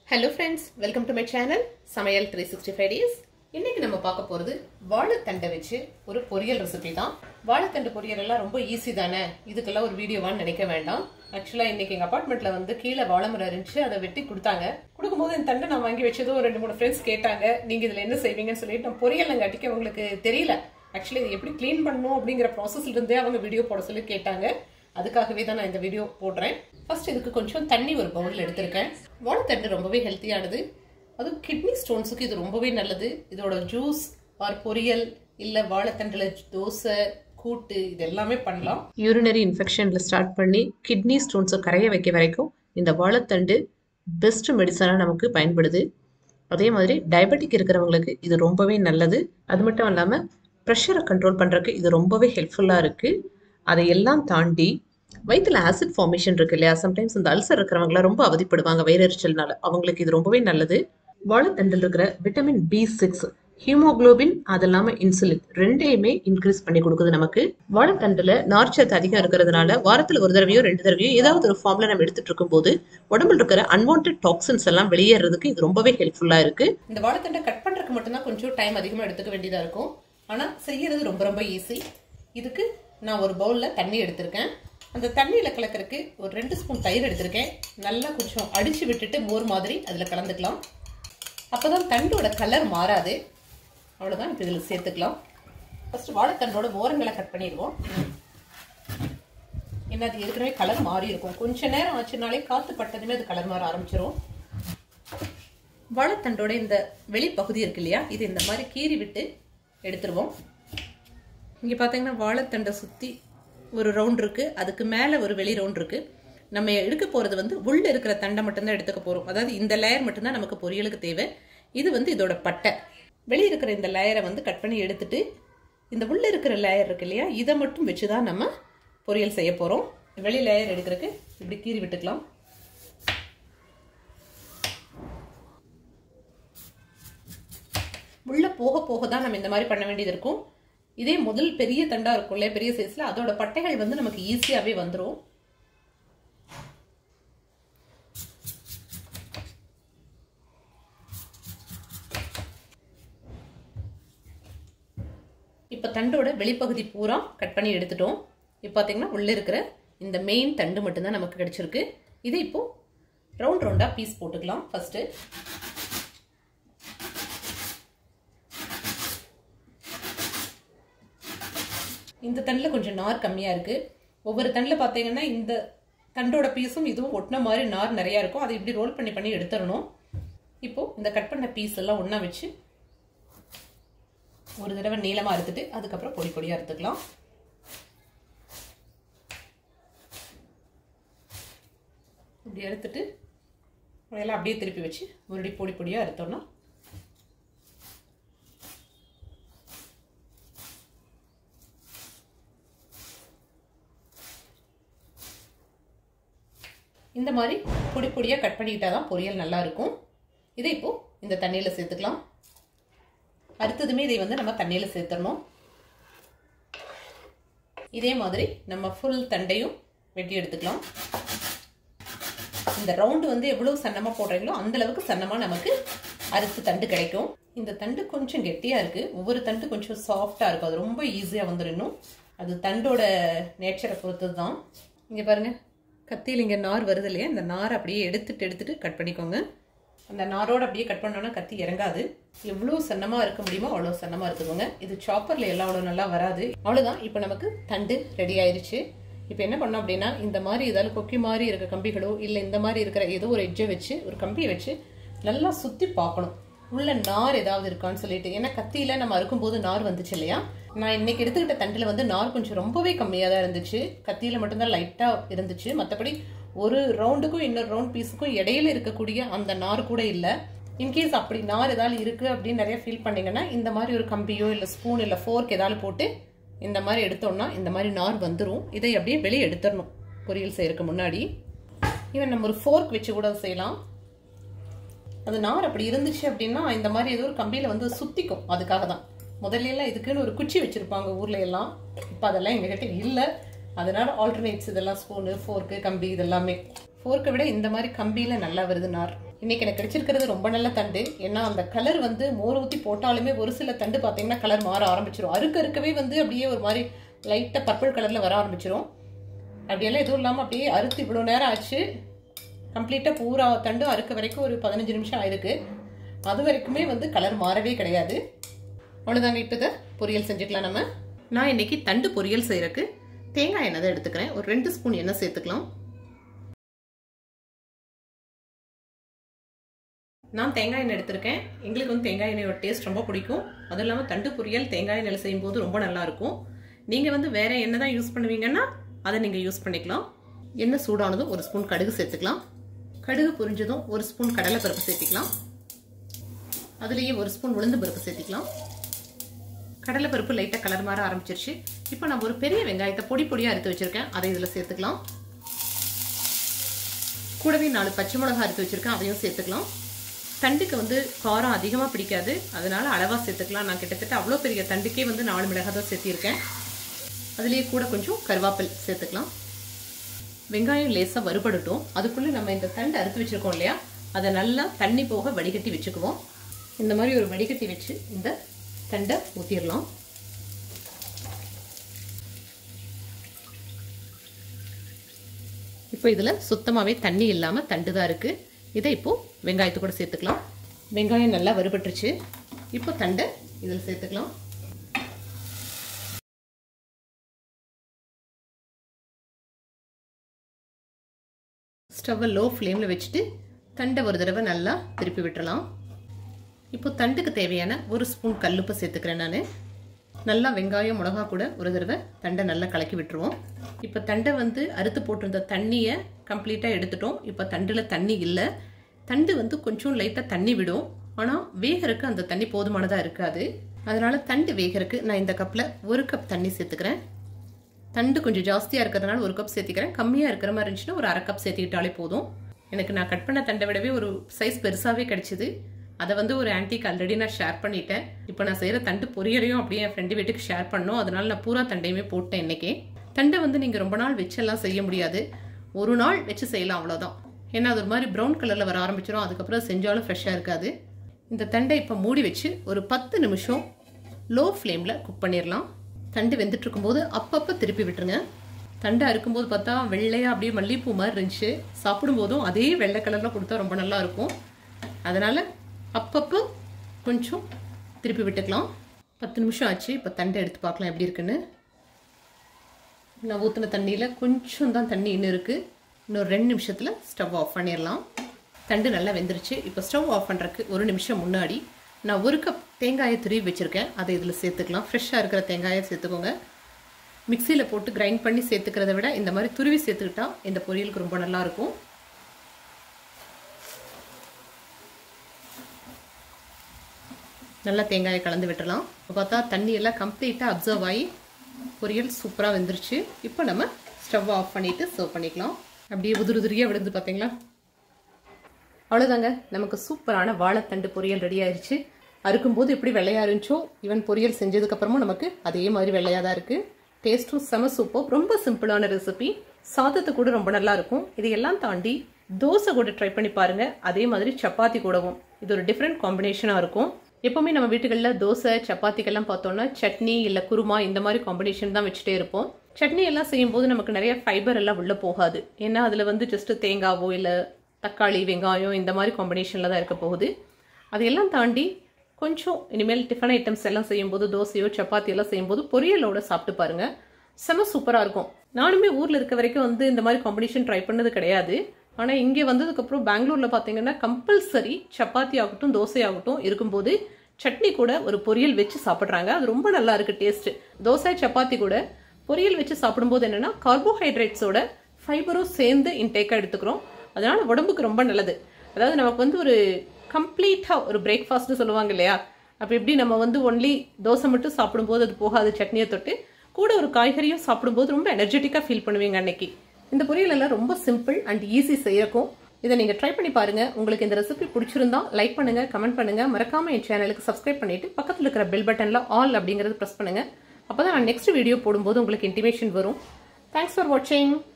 hello friends welcome to my channel சமையல் three sixty five days இன்னைக்கு நம்ம பார்க்க போகிறது வாழைத்தண்டை வச்சு ஒரு பொரியல் ரெசிபி தான் வாழைத்தண்டு பொரியல் எல்லாம் ரொம்ப ஈஸி தானே இதுக்கெல்லாம் ஒரு வீடியோவான்னு நினைக்க வேண்டாம் ஆக்சுவலாக இன்னைக்கு எங்கள் அப்பார்ட்மெண்ட்ல வந்து கீழே வாழைமரம் இருந்துச்சு அதை வெட்டி கொடுத்தாங்க கொடுக்கும்போது இந்த தண்டை நான் வாங்கி வச்சதும் ஒரு ரெண்டு மூணு ஃப்ரெண்ட்ஸ் கேட்டாங்க நீங்கள் இதில் என்ன செய்வீங்கன்னு சொல்லிட்டு நான் பொரியல் நாங்கள் அடிக்க அவங்களுக்கு தெரியல ஆக்சுவலி இது எப்படி க்ளீன் பண்ணணும் அப்படிங்கிற ப்ராசஸ்ல இருந்தே அவங்க வீடியோ போட சொல்லி கேட்டாங்க அதுக்காகவே தான் நான் இந்த வீடியோ போடுறேன் ஃபர்ஸ்ட் இதுக்கு கொஞ்சம் தண்ணி ஒரு பவுலில் எடுத்திருக்கேன் வாழைத்தண்டு ரொம்பவே ஹெல்த்தியானது அதுவும் கிட்னி ஸ்டோன்ஸுக்கு இது ரொம்பவே நல்லது இதோட ஜூஸ் ஆர் பொரியல் இல்லை வாழைத்தண்டில் தோசை கூட்டு இது எல்லாமே பண்ணலாம் யூரினரி இன்ஃபெக்ஷனில் ஸ்டார்ட் பண்ணி கிட்னி ஸ்டோன்ஸை கரைய வைக்க வரைக்கும் இந்த வாழைத்தண்டு பெஸ்ட் மெடிசனாக நமக்கு பயன்படுது அதே மாதிரி டயபெட்டிக் இருக்கிறவங்களுக்கு இது ரொம்பவே நல்லது அது மட்டும் இல்லாமல் ப்ரெஷரை கண்ட்ரோல் பண்ணுறதுக்கு இது ரொம்பவே ஹெல்ப்ஃபுல்லாக இருக்குது அதையெல்லாம் தாண்டி வயிற்றுல ஆசிட் ஃபார்மேஷன் இருக்கு இல்லையா சம்டைம்ஸ் இந்த அல்சர் இருக்கிறவங்களாம் ரொம்ப அவதிப்படுவாங்க வயிறெரிச்சல்னால அவங்களுக்கு இது ரொம்பவே நல்லது வாழைத்தண்டில் இருக்கிற விட்டமின் பி சிக்ஸ் ஹீமோகுளோபின் அது இல்லாமல் இன்சுலின் ரெண்டையுமே இன்க்ரீஸ் பண்ணி கொடுக்குது நமக்கு வாழைத்தண்டில் நார்ச்சத்து அதிகம் இருக்கிறதுனால வாரத்தில் ஒரு தடவையோ ரெண்டு தடவையோ ஏதாவது ஒரு ஃபார்ம்ல நம்ம எடுத்துட்டு இருக்கும்போது உடம்புல இருக்கிற அன்வான்ட் டாக்ஸின்ஸ் எல்லாம் வெளியேறதுக்கு இது ரொம்பவே ஹெல்ப்ஃபுல்லாக இருக்கு இந்த வாழைத்தண்டை கட் பண்ணுறதுக்கு மட்டும்தான் கொஞ்சம் டைம் அதிகமாக எடுத்துக்க வேண்டியதாக இருக்கும் ஆனால் செய்யறது ரொம்ப ரொம்ப ஈஸி இதுக்கு நான் ஒரு பவுலில் தண்ணி எடுத்திருக்கேன் அந்த தண்ணியில் கலக்கிறதுக்கு ஒரு ரெண்டு ஸ்பூன் தயிர் எடுத்திருக்கேன் நல்லா கொஞ்சம் அடித்து விட்டுட்டு மோர் மாதிரி அதில் கலந்துக்கலாம் அப்போ தான் தண்டோட கலர் மாறாது அவ்வளோதான் இப்போ இதில் சேர்த்துக்கலாம் ஃபஸ்ட்டு வாழைத்தண்டோட ஓரங்களை கட் பண்ணிடுவோம் ஏன்னா அது ஏற்கனவே கலர் மாறி இருக்கும் கொஞ்ச நேரம் ஆச்சுனாலே காற்று பட்டதுமே அது கலர் மாற ஆரம்பிச்சிரும் வாழைத்தண்டோட இந்த வெளிப்பகுதி இருக்கு இல்லையா இது இந்த மாதிரி கீறி விட்டு எடுத்துருவோம் இங்கே பார்த்தீங்கன்னா வாழைத்தண்டை சுற்றி ஒரு ரவுண்ட் இருக்குது அதுக்கு மேலே ஒரு வெளி ரவுண்ட் இருக்குது நம்ம எடுக்க போகிறது வந்து உள்ளே இருக்கிற தண்டை மட்டும்தான் எடுத்துக்க போகிறோம் அதாவது இந்த லேயர் மட்டும்தான் நமக்கு பொரியலுக்கு தேவை இது வந்து இதோட பட்டை வெளியே இருக்கிற இந்த லேயரை வந்து கட் பண்ணி எடுத்துட்டு இந்த உள்ளே இருக்கிற லேயர் இருக்கு இல்லையா இதை மட்டும் வச்சு தான் நம்ம பொரியல் செய்ய போகிறோம் வெளி லேயர் எடுக்கிறதுக்கு இப்படி கீறி விட்டுக்கலாம் உள்ள போக போக தான் நம்ம இந்த மாதிரி பண்ண வேண்டியது இருக்கும் இதே முதல் பெரிய தண்டா இருக்கும்ல பெரிய சைஸ்ல அதோட பட்டைகள் வந்து நமக்கு ஈஸியாவே வந்துடும் இப்போ தண்டோட வெளிப்பகுதி பூரா கட் பண்ணி எடுத்துட்டோம் இப்போ பார்த்தீங்கன்னா உள்ளே இருக்கிற இந்த மெயின் தண்டு மட்டும்தான் நமக்கு கிடைச்சிருக்கு இதை இப்போ ரவுண்ட் ரவுண்டாக பீஸ் போட்டுக்கலாம் ஃபர்ஸ்ட்டு இந்த தண்டில் கொஞ்சம் நார் கம்மியாக இருக்குது ஒவ்வொரு தண்டில் பார்த்தீங்கன்னா இந்த தண்டோட பீஸும் இதுவும் ஒட்டின மாதிரி நார் நிறையா இருக்கும் அதை இப்படி ரோல் பண்ணி பண்ணி எடுத்துடணும் இப்போது இந்த கட் பண்ண பீஸ் எல்லாம் ஒன்றா வச்சு ஒரு தடவை நீளமாக அறுத்துட்டு அதுக்கப்புறம் பொடி பொடியாக அறுத்துக்கலாம் இப்படி எடுத்துட்டு அதெல்லாம் அப்படியே திருப்பி வச்சு ஒரு பொடி பொடியாக அறுத்தோம்னா இந்த மாதிரி பொடி பொடியாக கட் பண்ணிக்கிட்டா தான் பொரியல் நல்லா இருக்கும் இதை இப்போ இந்த தண்ணியில் சேர்த்துக்கலாம் அடுத்ததுமே இதை வந்து நம்ம தண்ணியில் சேர்த்துடணும் இதே மாதிரி நம்ம ஃபுல் தண்டையும் வெட்டி எடுத்துக்கலாம் இந்த ரவுண்டு வந்து எவ்வளோ சன்னமாக போடுறீங்களோ அந்த அளவுக்கு சன்னமாக நமக்கு அரிசி தண்டு கிடைக்கும் இந்த தண்டு கொஞ்சம் கெட்டியாக இருக்குது ஒவ்வொரு தண்டு கொஞ்சம் சாஃப்டாக இருக்கும் அது ரொம்ப ஈஸியாக வந்துடும் அது தண்டோட நேச்சரை பொறுத்தது தான் இங்கே பாருங்கள் கத்தியில் இங்கே நார் வருது இல்லையா இந்த நார் அப்படியே எடுத்துட்டு எடுத்துட்டு கட் பண்ணிக்கோங்க அந்த நாரோடு அப்படியே கட் பண்ணோன்னா கத்தி இறங்காது எவ்வளோ சன்னமாக இருக்க முடியுமோ அவ்வளோ சன்னமாக இருக்குதுங்க இது சாப்பரில் எல்லாம் அவ்வளோ நல்லா வராது அவ்வளோதான் இப்போ நமக்கு தண்டு ரெடி ஆயிடுச்சு இப்போ என்ன பண்ணோம் அப்படின்னா இந்த மாதிரி ஏதாவது கொக்கி மாதிரி இருக்க கம்பிகளோ இல்லை இந்த மாதிரி இருக்கிற ஏதோ ஒரு எட்ஜை வச்சு ஒரு கம்பியை வச்சு நல்லா சுற்றி பார்க்கணும் உள்ள நார் ஏதாவது இருக்கான்னு சொல்லிட்டு ஏன்னா கத்தியில் நம்ம அறுக்கும்போது நார் வந்துச்சு இல்லையா நான் இன்னைக்கு எடுத்துக்கிட்ட தண்டில் வந்து நார் கொஞ்சம் ரொம்பவே கம்மியாக தான் இருந்துச்சு கத்தியில் மட்டும்தான் லைட்டாக இருந்துச்சு மற்றபடி ஒரு ரவுண்டுக்கும் இன்னொரு ரவுண்ட் பீஸுக்கும் இடையில இருக்கக்கூடிய அந்த நார் கூட இல்லை இன்கேஸ் அப்படி நார் ஏதாவது இருக்குது அப்படின்னு நிறைய ஃபீல் பண்ணீங்கன்னா இந்த மாதிரி ஒரு கம்பியோ இல்லை ஸ்பூன் இல்லை ஃபோர்க் ஏதாவது போட்டு இந்த மாதிரி எடுத்தோம்னா இந்த மாதிரி நார் வந்துடும் இதை அப்படியே வெளியே எடுத்துடணும் பொரியல் செய்யறதுக்கு முன்னாடி ஈவன் நம்ம ஒரு ஃபோர்க் வச்சு கூட செய்யலாம் அது நார் அப்படி இருந்துச்சு அப்படின்னா இந்த மாதிரி ஏதோ ஒரு கம்பியில் வந்து சுத்திக்கும் அதுக்காக தான் முதல்ல எல்லாம் இதுக்குன்னு ஒரு குச்சி வச்சிருப்பாங்க ஊர்ல எல்லாம் இப்போ அதெல்லாம் எங்ககிட்ட இல்லை அதனால ஆல்டர்னேட்ஸ் இதெல்லாம் ஸ்பூனு ஃபோர்க்கு கம்பி இதெல்லாமே ஃபோர்க்கை விட இந்த மாதிரி கம்பியில் நல்லா வருது நார் இன்னைக்கு எனக்கு கிடைச்சிருக்கிறது ரொம்ப நல்ல தண்டு ஏன்னா அந்த கலர் வந்து மோர் ஊற்றி போட்டாலுமே ஒரு சில தண்டு பார்த்தீங்கன்னா கலர் மாற ஆரம்பிச்சிரும் அறுக்க அறுக்கவே வந்து அப்படியே ஒரு மாதிரி லைட்டாக பர்பிள் கலரில் வர ஆரம்பிச்சிரும் அப்படியெல்லாம் எதுவும் இல்லாமல் அப்படியே அறுத்து இவ்வளோ நேரம் ஆச்சு கம்ப்ளீட்டாக பூரா தண்டும் அறுக்க வரைக்கும் ஒரு பதினஞ்சு நிமிஷம் ஆயிருக்கு அது வரைக்குமே வந்து கலர் மாறவே கிடையாது அவ்வளோதாங்க இப்போ இதை பொரியல் செஞ்சுக்கலாம் நம்ம நான் இன்னைக்கு தண்டு பொரியல் செய்யறதுக்கு தேங்காய் எண்ணெய் தான் எடுத்துக்கிறேன் ஒரு ரெண்டு ஸ்பூன் எண்ணெய் சேர்த்துக்கலாம் நான் தேங்காய் எண்ணெய் எடுத்திருக்கேன் எங்களுக்கு வந்து தேங்காய் எண்ணெயோட டேஸ்ட் ரொம்ப பிடிக்கும் அதுவும் இல்லாமல் தண்டு பொரியல் தேங்காய் எண்ணெயில் செய்யும்போது ரொம்ப நல்லா இருக்கும் நீங்கள் வந்து வேற எண்ணெய் தான் யூஸ் பண்ணுவீங்கன்னா அதை நீங்கள் யூஸ் பண்ணிக்கலாம் எண்ணெய் சூடானதும் ஒரு ஸ்பூன் கடுகு சேர்த்துக்கலாம் கடுகு பொரிஞ்சதும் ஒரு ஸ்பூன் கடலை பருப்பு சேர்த்திக்கலாம் அதுலேயே ஒரு ஸ்பூன் உளுந்து பருப்பு சேர்த்திக்கலாம் கடலை பருப்பு லைட்டாக கலர் மாற ஆரம்பிச்சிருச்சு இப்போ நான் ஒரு பெரிய வெங்காயத்தை பொடி பொடியாக எடுத்து வச்சிருக்கேன் அதை இதில் சேர்த்துக்கலாம் கூடவே நாலு பச்சை மிளகா எடுத்து வச்சிருக்கேன் அதையும் சேர்த்துக்கலாம் தண்டுக்கு வந்து காரம் அதிகமாக பிடிக்காது அதனால அளவாக சேர்த்துக்கலாம் நான் கிட்டத்தட்ட அவ்வளோ பெரிய தண்டுக்கே வந்து நாலு மிளகாய் தான் சேர்த்திருக்கேன் அதுலேயே கூட கொஞ்சம் கருவேப்பில் சேர்த்துக்கலாம் வெங்காயம் லேசாக வறுபடட்டும் அதுக்குள்ளே நம்ம இந்த தண்டு அறுத்து வச்சுருக்கோம் இல்லையா அதை நல்லா தண்ணி போக வடிகட்டி வச்சுக்குவோம் இந்த மாதிரி ஒரு வடிகட்டி வச்சு இந்த தண்டை ஊற்றிடலாம் இப்போ இதில் சுத்தமாகவே தண்ணி இல்லாமல் தண்டு தான் இருக்குது இதை இப்போது வெங்காயத்தை கூட சேர்த்துக்கலாம் வெங்காயம் நல்லா வறுபட்டுருச்சு இப்போ தண்டை இதில் சேர்த்துக்கலாம் ஸ்டவ்வை லோ ஃப்ளேமில் வச்சுட்டு தண்டை ஒரு தடவை நல்லா திருப்பி விட்டுறலாம் இப்போ தண்டுக்கு தேவையான ஒரு ஸ்பூன் கல்லுப்பு சேர்த்துக்கிறேன் நான் நல்லா வெங்காயம் மிளகா கூட ஒரு தடவை தண்டை நல்லா கலக்கி விட்டுருவோம் இப்போ தண்டை வந்து அறுத்து போட்டிருந்த தண்ணியை கம்ப்ளீட்டாக எடுத்துட்டோம் இப்போ தண்டில் தண்ணி இல்லை தண்டு வந்து கொஞ்சம் லைட்டாக தண்ணி விடும் ஆனால் வேகறக்கு அந்த தண்ணி போதுமானதாக இருக்காது அதனால் தண்டு வேகறக்கு நான் இந்த கப்பில் ஒரு கப் தண்ணி சேர்த்துக்கிறேன் தண்டு கொஞ்சம் ஜாஸ்தியாக இருக்கிறதுனால ஒரு கப் சேர்த்திக்கிறேன் கம்மியாக இருக்கிற மாதிரி இருந்துச்சுன்னா ஒரு அரை கப் சேர்த்துக்கிட்டாலே போதும் எனக்கு நான் கட் பண்ண தண்டை விடவே ஒரு சைஸ் பெருசாகவே கிடச்சிது அதை வந்து ஒரு ஆன்டிக்கு ஆல்ரெடி நான் ஷேர் பண்ணிட்டேன் இப்போ நான் செய்கிற தண்டு பொரியலையும் அப்படியே என் ஃப்ரெண்டு வீட்டுக்கு ஷேர் பண்ணோம் அதனால நான் பூரா தண்டையுமே போட்டேன் இன்றைக்கே தண்டை வந்து நீங்கள் ரொம்ப நாள் வச்செல்லாம் செய்ய முடியாது ஒரு நாள் வச்சு செய்யலாம் அவ்வளோதான் ஏன்னா அது ஒரு மாதிரி ப்ரௌன் கலரில் வர ஆரம்பிச்சிடும் அதுக்கப்புறம் செஞ்சாலும் ஃப்ரெஷ்ஷாக இருக்காது இந்த தண்டை இப்போ மூடி வச்சு ஒரு பத்து நிமிஷம் லோ ஃப்ளேமில் குக் பண்ணிடலாம் தண்டு வெந்துட்டு இருக்கும்போது அப்பப்போ திருப்பி விட்டுருங்க தண்டை அறுக்கும்போது பார்த்தா வெள்ளையாக அப்படியே மல்லிகைப்பூ மாதிரி இருந்துச்சு சாப்பிடும்போதும் அதே வெள்ளை கலரில் கொடுத்தா ரொம்ப நல்லா இருக்கும் அதனால் அப்பப்போ கொஞ்சம் திருப்பி விட்டுக்கலாம் பத்து நிமிஷம் ஆச்சு இப்போ தண்டை எடுத்து பார்க்கலாம் எப்படி இருக்குன்னு நான் ஊற்றின தண்ணியில் கொஞ்சம் தான் தண்ணி இன்னும் இருக்குது இன்னும் ரெண்டு நிமிஷத்தில் ஸ்டவ் ஆஃப் பண்ணிடலாம் தண்டு நல்லா வெந்துருச்சு இப்போ ஸ்டவ் ஆஃப் பண்ணுறதுக்கு ஒரு நிமிஷம் முன்னாடி நான் ஒரு கப் தேங்காயை துருவி வச்சுருக்கேன் அதை இதில் சேர்த்துக்கலாம் ஃப்ரெஷ்ஷாக இருக்கிற தேங்காயை சேர்த்துக்கோங்க மிக்சியில் போட்டு கிரைண்ட் பண்ணி சேர்த்துக்கிறத விட இந்த மாதிரி துருவி சேர்த்துக்கிட்டா இந்த பொரியலுக்கு ரொம்ப நல்லாயிருக்கும் நல்லா தேங்காயை கலந்து விட்டுறலாம் இப்போ பார்த்தா தண்ணி எல்லாம் கம்ப்ளீட்டாக அப்சர்வ் ஆகி பொரியல் சூப்பராக வெந்துருச்சு இப்போ நம்ம ஸ்டவ் ஆஃப் பண்ணிவிட்டு சர்வ் பண்ணிக்கலாம் அப்படியே உதிரி உதிரியாக விழுந்து பார்த்தீங்களா அவ்வளோதாங்க நமக்கு சூப்பரான வாழைத்தண்டு பொரியல் ரெடி ஆயிடுச்சு அறுக்கும்போது எப்படி வெள்ளையாக இருந்துச்சோ ஈவன் பொரியல் செஞ்சதுக்கப்புறமும் நமக்கு அதே மாதிரி வெள்ளையாக தான் இருக்குது டேஸ்ட்டும் செம சூப்பர் ரொம்ப சிம்பிளான ரெசிபி சாதத்து கூட ரொம்ப நல்லா இருக்கும் இதையெல்லாம் தாண்டி தோசை கூட ட்ரை பண்ணி பாருங்க அதே மாதிரி சப்பாத்தி கூடவும் இது ஒரு டிஃப்ரெண்ட் காம்பினேஷனாக இருக்கும் எப்போவுமே நம்ம வீட்டுகளில் தோசை சப்பாத்திக்கெல்லாம் பார்த்தோம்னா சட்னி இல்லை குருமா இந்த மாதிரி காம்பினேஷன் தான் வச்சுட்டே இருப்போம் சட்னி எல்லாம் செய்யும்போது நமக்கு நிறைய ஃபைபர் எல்லாம் உள்ளே போகாது ஏன்னா அதில் வந்து ஜஸ்ட் தேங்காவோ இல்லை தக்காளி வெங்காயம் இந்த மாதிரி காம்பினேஷனில் தான் இருக்க போகுது அதையெல்லாம் தாண்டி கொஞ்சம் இனிமேல் டிஃபன் ஐட்டம்ஸ் எல்லாம் செய்யும்போது தோசையோ சப்பாத்தி எல்லாம் செய்யும்போது பொரியலோட சாப்பிட்டு பாருங்க செம சூப்பராக இருக்கும் நானுமே ஊரில் இருக்க வரைக்கும் வந்து இந்த மாதிரி காம்பினேஷன் ட்ரை பண்ணது கிடையாது ஆனால் இங்கே வந்ததுக்கப்புறம் பெங்களூரில் பார்த்தீங்கன்னா கம்பல்சரி சப்பாத்தி ஆகட்டும் தோசை ஆகட்டும் இருக்கும்போது சட்னி கூட ஒரு பொரியல் வச்சு சாப்பிட்றாங்க அது ரொம்ப நல்லா இருக்கு டேஸ்ட் தோசை சப்பாத்தி கூட பொரியல் வச்சு சாப்பிடும்போது என்னன்னா கார்போஹைட்ரேட்ஸோட ஃபைபரும் சேர்ந்து இன்டேக்காக எடுத்துக்கிறோம் அதனால உடம்புக்கு ரொம்ப நல்லது அதாவது நமக்கு வந்து ஒரு கம்ப்ளீட்டாக ஒரு பிரேக்ஃபாஸ்ட்னு சொல்லுவாங்க இல்லையா அப்போ எப்படி நம்ம வந்து ஒன்லி தோசை மட்டும் சாப்பிடும்போது அது போகாது சட்னியை தொட்டு கூட ஒரு காய்கறியும் சாப்பிடும்போது ரொம்ப எனர்ஜெட்டிக்காக ஃபீல் பண்ணுவீங்க அன்னைக்கு இந்த பொரியல் எல்லாம் ரொம்ப சிம்பிள் அண்ட் ஈஸி செய்யக்கும் இதை நீங்கள் ட்ரை பண்ணி பாருங்க உங்களுக்கு இந்த ரெசிபி பிடிச்சிருந்தா லைக் பண்ணுங்க கமெண்ட் பண்ணுங்க மறக்காம என் சேனலுக்கு சப்ஸ்கிரைப் பண்ணிட்டு பக்கத்தில் இருக்கிற பெல் பட்டன்ல ஆல் அப்படிங்கிறது ப்ரெஸ் பண்ணுங்க அப்பதான் நான் நெக்ஸ்ட் வீடியோ போடும்போது உங்களுக்கு இன்டிமேஷன் வரும் தேங்க்ஸ் ஃபார் வாட்சிங்